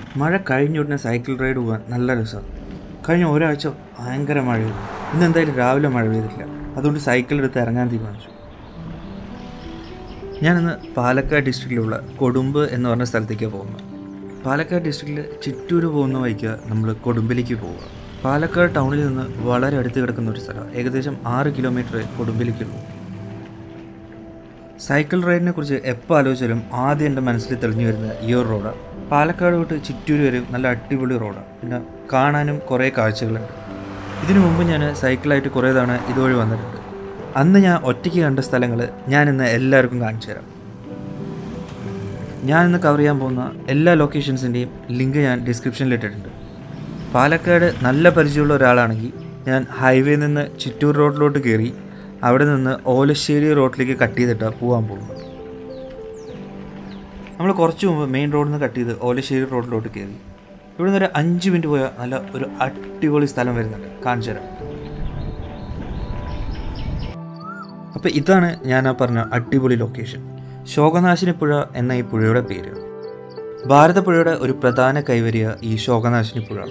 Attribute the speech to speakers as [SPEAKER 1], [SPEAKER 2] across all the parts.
[SPEAKER 1] മഴ കഴിഞ്ഞ ഉടനെ സൈക്കിൾ റൈഡ് പോകാൻ നല്ല രസമാണ് കഴിഞ്ഞ ഒരാഴ്ച ഭയങ്കര മഴയായിരുന്നു ഇന്ന് എന്തായാലും രാവിലെ മഴ പെയ്തിട്ടില്ല അതുകൊണ്ട് സൈക്കിൾ എടുത്ത് ഇറങ്ങാൻ തീരുമാനിച്ചു ഞാനിന്ന് പാലക്കാട് ഡിസ്ട്രിക്റ്റിലുള്ള കൊടുമ്പ് എന്ന് പറഞ്ഞ സ്ഥലത്തേക്കാണ് പോകുന്നത് പാലക്കാട് ഡിസ്ട്രിക്റ്റിൽ ചിറ്റൂർ പോകുന്ന വഴിക്ക് നമ്മൾ കൊടുമ്പിലേക്ക് പോവുക പാലക്കാട് ടൗണിൽ നിന്ന് വളരെ അടുത്ത് കിടക്കുന്ന ഒരു സ്ഥലം ഏകദേശം ആറ് കിലോമീറ്റർ കൊടുമ്പിലേക്കുള്ളൂ സൈക്കിൾ റൈഡിനെ കുറിച്ച് എപ്പോൾ ആലോചിച്ചാലും ആദ്യം എൻ്റെ മനസ്സിൽ തെളിഞ്ഞു വരുന്ന ഈ ഒരു റോഡാണ് പാലക്കാട് തൊട്ട് ചിറ്റൂർ വരെ നല്ല അടിപൊളി റോഡാണ് പിന്നെ കാണാനും കുറേ കാഴ്ചകളുണ്ട് ഇതിനു മുമ്പ് ഞാൻ സൈക്കിളായിട്ട് കുറേ തവണ ഇതുവഴി വന്നിട്ടുണ്ട് അന്ന് ഞാൻ ഒറ്റയ്ക്ക് കണ്ട സ്ഥലങ്ങൾ ഞാൻ ഇന്ന് എല്ലാവർക്കും കാണിച്ചു തരാം ഞാൻ ഇന്ന് കവർ ചെയ്യാൻ പോകുന്ന എല്ലാ ലൊക്കേഷൻസിൻ്റെയും ലിങ്ക് ഞാൻ ഡിസ്ക്രിപ്ഷനിൽ ഇട്ടിട്ടുണ്ട് പാലക്കാട് നല്ല പരിചയമുള്ള ഒരാളാണെങ്കിൽ ഞാൻ ഹൈവേയിൽ നിന്ന് ചിറ്റൂർ റോഡിലോട്ട് കയറി അവിടെ നിന്ന് ഓലശ്ശേരി റോഡിലേക്ക് കട്ട് ചെയ്തിട്ടാണ് പോകാൻ പോകുന്നത് നമ്മൾ കുറച്ച് മുമ്പ് മെയിൻ റോഡിൽ നിന്ന് കട്ട് ചെയ്ത് ഓലശ്ശേരി റോഡിലോട്ട് കയറി ഇവിടെ നിന്ന് ഒരു അഞ്ച് മിനിറ്റ് പോയാൽ നല്ല ഒരു അടിപൊളി സ്ഥലം വരുന്നുണ്ട് കാണിച്ചു തരാം അപ്പോൾ ഇതാണ് ഞാൻ ആ പറഞ്ഞ അടിപൊളി ലൊക്കേഷൻ ശോകനാശിനി പുഴ എന്ന ഈ പുഴയുടെ പേര് ഭാരതപ്പുഴയുടെ ഒരു പ്രധാന കൈവരിയ ഈ ശോകനാശിനി പുഴ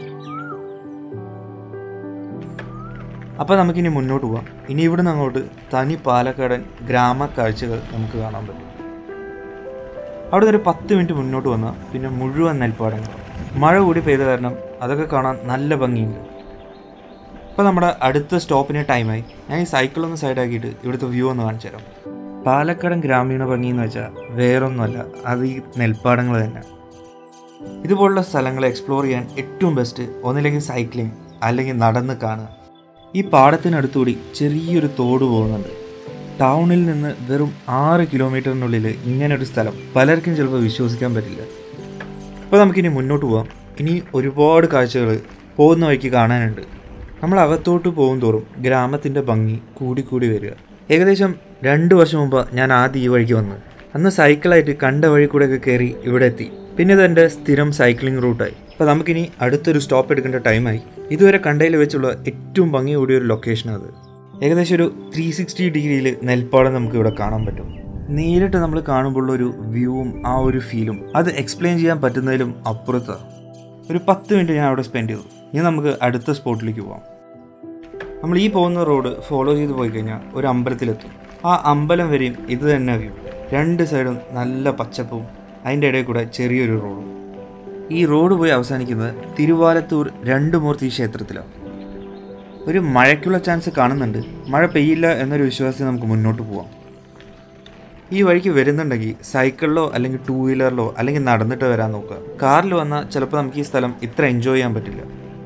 [SPEAKER 1] അപ്പോൾ നമുക്കിനി മുന്നോട്ട് പോവാം ഇനി ഇവിടുന്ന് അങ്ങോട്ട് തനി പാലക്കാടൻ ഗ്രാമ കാഴ്ചകൾ നമുക്ക് കാണാൻ പറ്റും അവിടെ ഒരു പത്ത് മിനിറ്റ് മുന്നോട്ട് വന്നാൽ പിന്നെ മുഴുവൻ നെൽപ്പാടങ്ങൾ മഴ കൂടി പെയ്ത കാരണം അതൊക്കെ കാണാൻ നല്ല ഭംഗിയുണ്ട് അപ്പോൾ നമ്മുടെ അടുത്ത സ്റ്റോപ്പിന് ടൈമായി ഞാൻ ഈ സൈക്കിൾ ഒന്ന് സൈഡാക്കിയിട്ട് ഇവിടുത്തെ വ്യൂ ഒന്ന് കാണിച്ചു തരാം പാലക്കാടൻ ഗ്രാമീണ ഭംഗി എന്ന് വെച്ചാൽ വേറൊന്നുമല്ല അത് ഈ നെൽപ്പാടങ്ങൾ തന്നെ ഇതുപോലുള്ള സ്ഥലങ്ങൾ എക്സ്പ്ലോർ ചെയ്യാൻ ഏറ്റവും ബെസ്റ്റ് ഒന്നില്ലെങ്കിൽ സൈക്ലിംഗ് അല്ലെങ്കിൽ നടന്ന് കാണുക ഈ പാടത്തിനടുത്തുകൂടി ചെറിയൊരു തോട് പോകുന്നുണ്ട് ടൗണിൽ നിന്ന് വെറും ആറ് കിലോമീറ്ററിനുള്ളിൽ ഇങ്ങനൊരു സ്ഥലം പലർക്കും ചിലപ്പോൾ വിശ്വസിക്കാൻ പറ്റില്ല അപ്പോൾ നമുക്കിനി മുന്നോട്ട് പോവാം ഇനി ഒരുപാട് കാഴ്ചകൾ പോകുന്ന വഴിക്ക് കാണാനുണ്ട് നമ്മൾ അകത്തോട്ട് പോകും തോറും ഗ്രാമത്തിൻ്റെ ഭംഗി കൂടിക്കൂടി വരിക ഏകദേശം രണ്ട് വർഷം മുമ്പ് ഞാൻ ആദ്യം ഈ വഴിക്ക് വന്നത് അന്ന് സൈക്കിളായിട്ട് കണ്ട വഴി കൂടെയൊക്കെ കയറി ഇവിടെ എത്തി പിന്നെ ഇത് എൻ്റെ സ്ഥിരം സൈക്ലിംഗ് റൂട്ടായി അപ്പോൾ നമുക്കിനി അടുത്തൊരു സ്റ്റോപ്പ് എടുക്കേണ്ട ടൈമായി ഇതുവരെ കണ്ടതിൽ വെച്ചുള്ള ഏറ്റവും ഭംഗി കൂടിയ ഒരു ലൊക്കേഷനാണ് അത് ഏകദേശം ഒരു ത്രീ സിക്സ്റ്റി ഡിഗ്രിയിൽ നെൽപ്പാടം നമുക്ക് ഇവിടെ കാണാൻ പറ്റും നേരിട്ട് നമ്മൾ കാണുമ്പോൾ ഒരു വ്യൂവും ആ ഒരു ഫീലും അത് എക്സ്പ്ലെയിൻ ചെയ്യാൻ പറ്റുന്നതിലും അപ്പുറത്താണ് ഒരു പത്ത് മിനിറ്റ് ഞാൻ അവിടെ സ്പെൻഡ് ചെയ്തു ഇനി നമുക്ക് അടുത്ത സ്പോട്ടിലേക്ക് പോവാം നമ്മൾ ഈ പോകുന്ന റോഡ് ഫോളോ ചെയ്ത് പോയി കഴിഞ്ഞാൽ ഒരു അമ്പലത്തിലെത്തും ആ അമ്പലം വരെയും ഇത് തന്നെ വ്യൂ രണ്ട് സൈഡും നല്ല പച്ചപ്പും അതിൻ്റെ ഇടയിൽ കൂടെ ചെറിയൊരു റോഡും ഈ റോഡ് പോയി അവസാനിക്കുന്നത് തിരുവാലത്തൂർ രണ്ടുമൂർത്തി ക്ഷേത്രത്തിലാണ് ഒരു മഴയ്ക്കുള്ള ചാൻസ് കാണുന്നുണ്ട് മഴ പെയ്യില്ല എന്നൊരു വിശ്വാസത്തിൽ നമുക്ക് മുന്നോട്ട് പോവാം ഈ വഴിക്ക് വരുന്നുണ്ടെങ്കിൽ സൈക്കിളിലോ അല്ലെങ്കിൽ ടൂ വീലറിലോ അല്ലെങ്കിൽ നടന്നിട്ട് വരാൻ നോക്കുക കാറിൽ വന്നാൽ ചിലപ്പോൾ നമുക്ക് ഈ സ്ഥലം ഇത്ര എൻജോയ് ചെയ്യാൻ പറ്റില്ല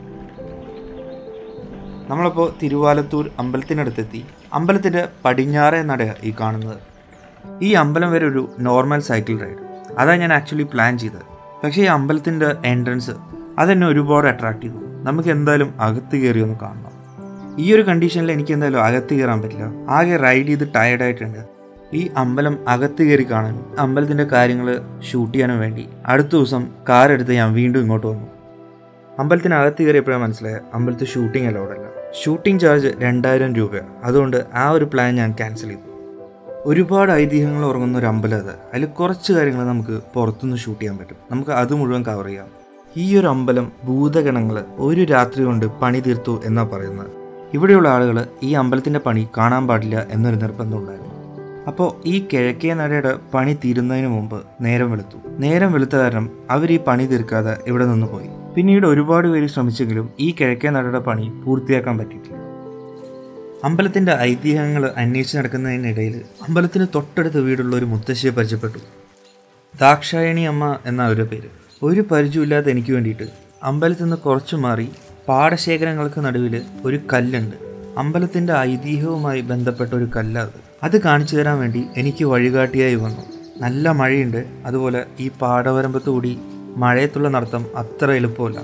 [SPEAKER 1] നമ്മളപ്പോൾ തിരുവാലത്തൂർ അമ്പലത്തിനടുത്തെത്തി അമ്പലത്തിൻ്റെ പടിഞ്ഞാറേ നടയാണ് ഈ കാണുന്നത് ഈ അമ്പലം വരെ ഒരു നോർമൽ സൈക്കിൾ റൈഡ് അതാണ് ഞാൻ ആക്ച്വലി പ്ലാൻ ചെയ്തത് പക്ഷേ ഈ അമ്പലത്തിൻ്റെ എൻട്രൻസ് അതെന്നെ ഒരുപാട് അട്രാക്ട് ചെയ്തു നമുക്ക് എന്തായാലും അകത്ത് കയറി ഒന്ന് കാണണം ഈ ഒരു കണ്ടീഷനിൽ എനിക്ക് എന്തായാലും അകത്ത് കയറാൻ പറ്റില്ല ആകെ റൈഡ് ചെയ്ത് ടയർഡായിട്ടുണ്ട് ഈ അമ്പലം അകത്ത് കയറി കാണാനും അമ്പലത്തിൻ്റെ കാര്യങ്ങൾ ഷൂട്ട് ചെയ്യാനും വേണ്ടി അടുത്ത ദിവസം കാർ എടുത്ത് ഞാൻ വീണ്ടും ഇങ്ങോട്ട് വന്നു അമ്പലത്തിനകത്ത് കയറിയപ്പോഴാണ് മനസ്സിലായത് അമ്പലത്തിൽ ഷൂട്ടിംഗ് അലോഡല്ല ഷൂട്ടിംഗ് ചാർജ് രണ്ടായിരം രൂപയാണ് അതുകൊണ്ട് ആ ഒരു പ്ലാൻ ഞാൻ ക്യാൻസൽ ചെയ്തു ഒരുപാട് ഐതിഹ്യങ്ങൾ ഉറങ്ങുന്ന ഒരു അമ്പലം അത് അതിൽ കുറച്ച് കാര്യങ്ങൾ നമുക്ക് പുറത്തുനിന്ന് ഷൂട്ട് ചെയ്യാൻ പറ്റും നമുക്ക് അത് മുഴുവൻ കവർ ചെയ്യാം ഈ ഒരു അമ്പലം ഭൂതഗണങ്ങൾ ഒരു രാത്രി കൊണ്ട് പണി തീർത്തു എന്നാണ് പറയുന്നത് ഇവിടെയുള്ള ആളുകൾ ഈ അമ്പലത്തിൻ്റെ പണി കാണാൻ പാടില്ല എന്നൊരു നിർബന്ധം ഉണ്ടായിരുന്നു അപ്പോൾ ഈ കിഴക്കേ നടയുടെ പണി തീരുന്നതിന് മുമ്പ് നേരം വെളുത്തു നേരം വെളുത്ത കാരണം അവർ ഈ പണി തീർക്കാതെ ഇവിടെ നിന്ന് പോയി പിന്നീട് ഒരുപാട് പേര് ശ്രമിച്ചെങ്കിലും ഈ കിഴക്കേ നടയുടെ പണി പൂർത്തിയാക്കാൻ പറ്റിയിട്ടില്ല അമ്പലത്തിൻ്റെ ഐതിഹ്യങ്ങൾ അന്വേഷിച്ച് നടക്കുന്നതിനിടയിൽ അമ്പലത്തിന് തൊട്ടടുത്ത വീടുള്ള ഒരു മുത്തശ്ശിയെ പരിചയപ്പെട്ടു ദാക്ഷായണി അമ്മ എന്ന അവരുടെ പേര് ഒരു പരിചയമില്ലാത്ത എനിക്ക് വേണ്ടിയിട്ട് അമ്പലത്തിൽ നിന്ന് കുറച്ചു മാറി പാടശേഖരങ്ങൾക്ക് നടുവിൽ ഒരു കല്ലുണ്ട് അമ്പലത്തിൻ്റെ ഐതിഹ്യവുമായി ബന്ധപ്പെട്ട ഒരു കല്ലത് അത് കാണിച്ചു തരാൻ വേണ്ടി എനിക്ക് വഴികാട്ടിയായി വന്നു നല്ല മഴയുണ്ട് അതുപോലെ ഈ പാടവരമ്പത്ത് കൂടി മഴയത്തുള്ള നടത്തം അത്ര എളുപ്പമല്ല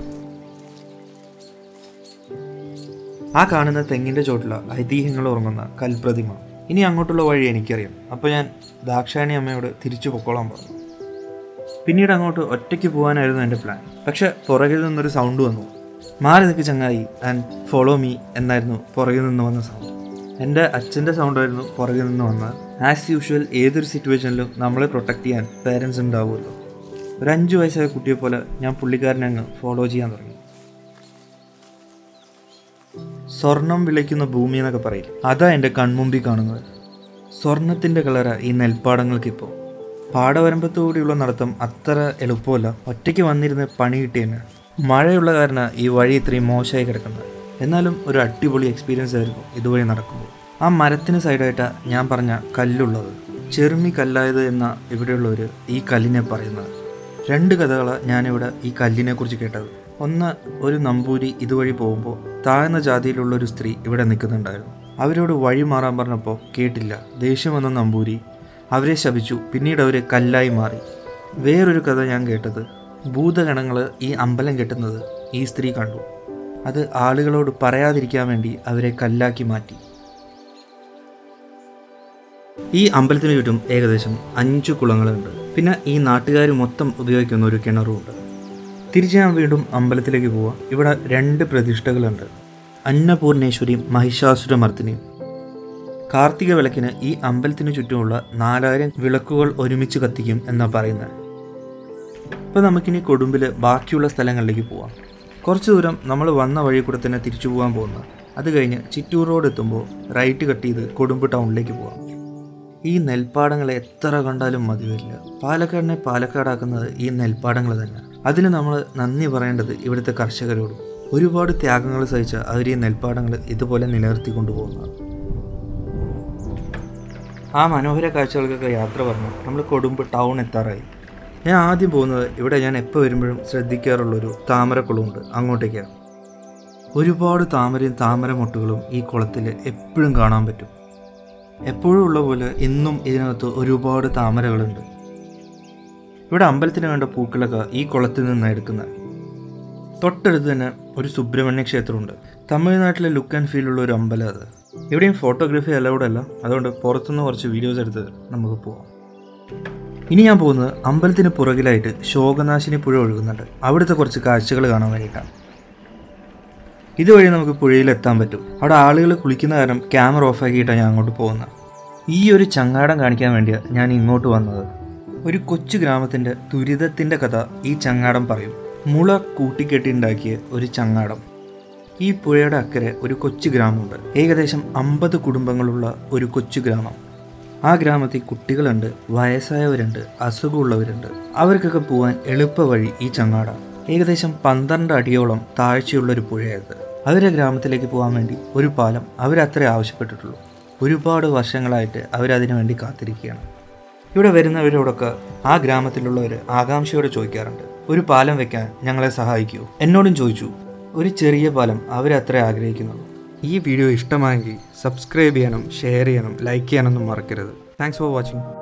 [SPEAKER 1] ആ കാണുന്ന തെങ്ങിൻ്റെ ചോട്ടില ഐതിഹ്യങ്ങൾ ഉറങ്ങുന്ന കൽപ്രതിമ ഇനി അങ്ങോട്ടുള്ള വഴി എനിക്കറിയാം അപ്പോൾ ഞാൻ ദാക്ഷായണി അമ്മയോട് തിരിച്ചു പൊക്കോളാൻ പറഞ്ഞു പിന്നീട് അങ്ങോട്ട് ഒറ്റയ്ക്ക് പോകാനായിരുന്നു എൻ്റെ പ്ലാൻ പക്ഷെ പുറകിൽ നിന്നൊരു സൗണ്ട് വന്നു മാറി നിൽക്ക് ചങ്ങായി ആൻഡ് ഫോളോ മീ എന്നായിരുന്നു പുറകിൽ നിന്ന് വന്ന സൗണ്ട് എൻ്റെ അച്ഛൻ്റെ സൗണ്ടായിരുന്നു പുറകിൽ നിന്ന് വന്നത് ആസ് യൂഷ്വൽ ഏതൊരു സിറ്റുവേഷനിലും നമ്മളെ പ്രൊട്ടക്റ്റ് ചെയ്യാൻ പേരൻസ് ഉണ്ടാവുമല്ലോ ഒരു അഞ്ച് വയസ്സായ കുട്ടിയെ പോലെ ഞാൻ പുള്ളിക്കാരനെ അങ്ങ് ഫോളോ ചെയ്യാൻ തുടങ്ങി സ്വർണം വിളയ്ക്കുന്ന ഭൂമി എന്നൊക്കെ പറയില്ല അതാ എൻ്റെ കൺമുമ്പിൽ കാണുന്നത് സ്വർണത്തിൻ്റെ കളറ ഈ നെൽപ്പാടങ്ങൾക്കിപ്പോൾ പാടവരമ്പത്തുകൂടിയുള്ള നടത്തം അത്ര എളുപ്പമല്ല ഒറ്റയ്ക്ക് വന്നിരുന്ന് പണി കിട്ടിയെന്ന് മഴയുള്ള കാരണം ഈ വഴി ഇത്രയും മോശമായി കിടക്കുന്നത് എന്നാലും ഒരു അടിപൊളി എക്സ്പീരിയൻസ് ആയിരുന്നു ഇതുവഴി നടക്കുമ്പോൾ ആ മരത്തിന് സൈഡായിട്ടാണ് ഞാൻ പറഞ്ഞ കല്ലുള്ളത് ചെറുമി കല്ലായത് എന്ന ഇവിടെയുള്ളവർ ഈ കല്ലിനെ പറയുന്നത് രണ്ട് കഥകളാണ് ഞാനിവിടെ ഈ കല്ലിനെ കുറിച്ച് കേട്ടത് ഒന്ന് ഒരു നമ്പൂരി ഇതുവഴി പോകുമ്പോൾ താഴ്ന്ന ജാതിയിലുള്ള ഒരു സ്ത്രീ ഇവിടെ നിൽക്കുന്നുണ്ടായിരുന്നു അവരോട് വഴി മാറാൻ പറഞ്ഞപ്പോൾ കേട്ടില്ല ദേഷ്യം വന്ന നമ്പൂരി അവരെ ശപിച്ചു പിന്നീട് അവർ കല്ലായി മാറി വേറൊരു കഥ ഞാൻ കേട്ടത് ഭൂതഗണങ്ങൾ ഈ അമ്പലം കെട്ടുന്നത് ഈ സ്ത്രീ കണ്ടു അത് ആളുകളോട് പറയാതിരിക്കാൻ വേണ്ടി അവരെ കല്ലാക്കി മാറ്റി ഈ അമ്പലത്തിന് ചുറ്റും ഏകദേശം അഞ്ച് കുളങ്ങളുണ്ട് പിന്നെ ഈ നാട്ടുകാർ മൊത്തം ഉപയോഗിക്കുന്ന ഒരു കിണറുമുണ്ട് തിരിച്ച് ഞാൻ വീണ്ടും അമ്പലത്തിലേക്ക് പോവാം ഇവിടെ രണ്ട് പ്രതിഷ്ഠകളുണ്ട് അന്നപൂർണേശ്വരിയും മഹിഷാസുരമർദ്ദിനിയും കാർത്തിക വിളക്കിന് ഈ അമ്പലത്തിന് ചുറ്റുമുള്ള നാലായിരം വിളക്കുകൾ ഒരുമിച്ച് കത്തിക്കും എന്നാണ് പറയുന്നത് ഇപ്പോൾ നമുക്കിനി കൊടുമ്പിൽ ബാക്കിയുള്ള സ്ഥലങ്ങളിലേക്ക് പോവാം കുറച്ച് ദൂരം നമ്മൾ വന്ന വഴി കൂടെ തന്നെ തിരിച്ചു പോകാൻ പോകുന്നത് അത് കഴിഞ്ഞ് ചിറ്റൂർ റോഡ് എത്തുമ്പോൾ റൈറ്റ് കട്ട് ചെയ്ത് കൊടുമ്പ് ടൗണിലേക്ക് പോവാം ഈ നെൽപ്പാടങ്ങൾ എത്ര കണ്ടാലും മതി വരില്ല പാലക്കാടിനെ പാലക്കാടാക്കുന്നത് ഈ നെൽപ്പാടങ്ങൾ തന്നെ അതിന് നമ്മൾ നന്ദി പറയേണ്ടത് ഇവിടുത്തെ കർഷകരോടും ഒരുപാട് ത്യാഗങ്ങൾ സഹിച്ച അവർ ഈ നെൽപ്പാടങ്ങൾ ഇതുപോലെ നിലനിർത്തി കൊണ്ടുപോകുന്നത് ആ മനോഹര കാഴ്ചകൾക്കൊക്കെ യാത്ര പറഞ്ഞു നമ്മൾ കൊടുമ്പ് ടൗൺ എത്താറായി ഞാൻ ആദ്യം പോകുന്നത് ഇവിടെ ഞാൻ എപ്പോൾ വരുമ്പോഴും ശ്രദ്ധിക്കാറുള്ളൊരു താമരക്കുളമുണ്ട് അങ്ങോട്ടേക്കാണ് ഒരുപാട് താമരയും താമര മൊട്ടുകളും ഈ കുളത്തിൽ എപ്പോഴും കാണാൻ പറ്റും എപ്പോഴും ഉള്ള പോലെ ഇന്നും ഇതിനകത്ത് ഒരുപാട് താമരകളുണ്ട് ഇവിടെ അമ്പലത്തിന് വേണ്ട പൂക്കളൊക്കെ ഈ കുളത്തിൽ നിന്നാണ് എടുക്കുന്നത് തൊട്ടടുത്ത് തന്നെ ഒരു സുബ്രഹ്മണ്യ ക്ഷേത്രമുണ്ട് തമിഴ്നാട്ടിലെ ലുക്ക് ആൻഡ് ഫീൽ ഉള്ള ഒരു അമ്പലം അത് ഇവിടെയും ഫോട്ടോഗ്രാഫി അലൗഡ് അല്ല അതുകൊണ്ട് പുറത്തുനിന്ന് കുറച്ച് വീഡിയോസ് എടുത്ത് നമുക്ക് പോവാം ഇനി ഞാൻ പോകുന്നത് അമ്പലത്തിന് പുറകിലായിട്ട് ശോകനാശിനി പുഴ ഒഴുകുന്നുണ്ട് അവിടുത്തെ കുറച്ച് കാഴ്ചകൾ കാണാൻ വേണ്ടിയിട്ടാണ് ഇതുവഴി നമുക്ക് പുഴയിൽ എത്താൻ പറ്റും അവിടെ ആളുകൾ കുളിക്കുന്ന കാരണം ക്യാമറ ഓഫാക്കിയിട്ടാണ് ഞാൻ അങ്ങോട്ട് പോകുന്നത് ഈ ഒരു ചങ്ങാടം കാണിക്കാൻ വേണ്ടിയാണ് ഞാൻ ഇങ്ങോട്ട് വന്നത് ഒരു കൊച്ചു ഗ്രാമത്തിൻ്റെ ദുരിതത്തിൻ്റെ കഥ ഈ ചങ്ങാടം പറയും മുള കൂട്ടിക്കെട്ടിണ്ടാക്കിയ ഒരു ചങ്ങാടം ഈ പുഴയുടെ അക്കരെ ഒരു കൊച്ചു ഗ്രാമമുണ്ട് ഏകദേശം അമ്പത് കുടുംബങ്ങളുള്ള ഒരു കൊച്ചു ഗ്രാമം ആ ഗ്രാമത്തിൽ കുട്ടികളുണ്ട് വയസ്സായവരുണ്ട് അസുഖമുള്ളവരുണ്ട് അവർക്കൊക്കെ പോകാൻ എളുപ്പ വഴി ഈ ചങ്ങാട ഏകദേശം പന്ത്രണ്ട് അടിയോളം താഴ്ചയുള്ള ഒരു പുഴയത് അവരെ ഗ്രാമത്തിലേക്ക് പോകാൻ വേണ്ടി ഒരു പാലം അവരത്രേ ആവശ്യപ്പെട്ടിട്ടുള്ളൂ ഒരുപാട് വർഷങ്ങളായിട്ട് അവരതിനു വേണ്ടി കാത്തിരിക്കുകയാണ് ഇവിടെ വരുന്നവരോടൊക്കെ ആ ഗ്രാമത്തിലുള്ളവർ ആകാംക്ഷയോടെ ചോദിക്കാറുണ്ട് ഒരു പാലം വെക്കാൻ ഞങ്ങളെ സഹായിക്കൂ എന്നോടും ചോദിച്ചു ഒരു ചെറിയ പാലം അവരത്രേ ആഗ്രഹിക്കുന്നുള്ളൂ ഈ വീഡിയോ ഇഷ്ടമായെങ്കിൽ സബ്സ്ക്രൈബ് ചെയ്യണം ഷെയർ ചെയ്യണം ലൈക്ക് ചെയ്യാനൊന്നും മറക്കരുത് താങ്ക്സ് ഫോർ വാച്ചിങ്